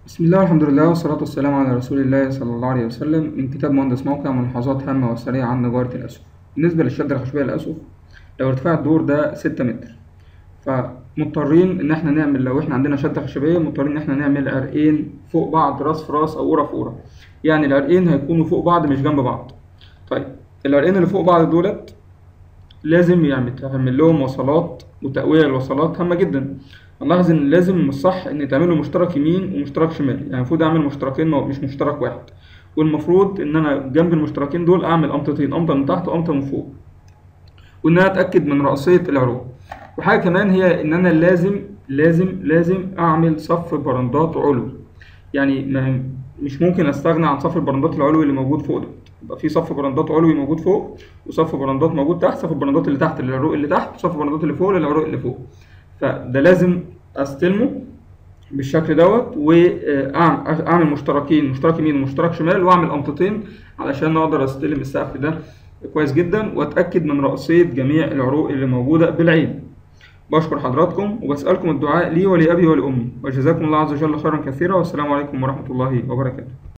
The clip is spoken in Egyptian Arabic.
بسم الله والحمد لله والصلاة والسلام على رسول الله صلى الله عليه وسلم من كتاب مهندس موقع ملاحظات هامة وسريعة عن نجارة الأسقف بالنسبة للشدة الخشبية للأسقف لو ارتفاع الدور ده ستة متر فمضطرين إن احنا نعمل لو احنا عندنا شدة خشبية مضطرين إن احنا نعمل عرقين فوق بعض راس في راس أو قرة في قرة يعني العرقين هيكونوا فوق بعض مش جنب بعض طيب العرقين اللي فوق بعض دولت لازم يعني تعمل لهم وصلات وتقوية الوصلات هامة جدا هنلاحظ ان لازم من الصح ان تعملوا مشترك يمين ومشترك شمال يعني المفروض اعمل مشتركين مو- مش مشترك واحد والمفروض ان انا جنب المشتركين دول اعمل قمطتين قمطة من تحت وقمطة من فوق وان انا اتاكد من رأسية العروق وحاجة كمان هي ان انا لازم لازم لازم اعمل صف برندات علوي يعني ما مش ممكن استغنى عن صف البرندات العلوي اللي موجود فوق ده يبقى في صف برندات علوي موجود فوق وصف برندات موجود تحت صف البرندات اللي تحت للعروق اللي تحت وصف البرندات اللي فوق للعروق اللي فوق فده لازم استلمه بالشكل دوت واعمل مشتركين مشترك يمين ومشترك شمال واعمل قمطتين علشان اقدر استلم السقف ده كويس جدا واتاكد من رأسية جميع العروق اللي موجودة بالعين بشكر حضراتكم وبسألكم الدعاء لي ولأبي ولأمي وجزاكم الله عز وجل خيرا كثيرا والسلام عليكم ورحمة الله وبركاته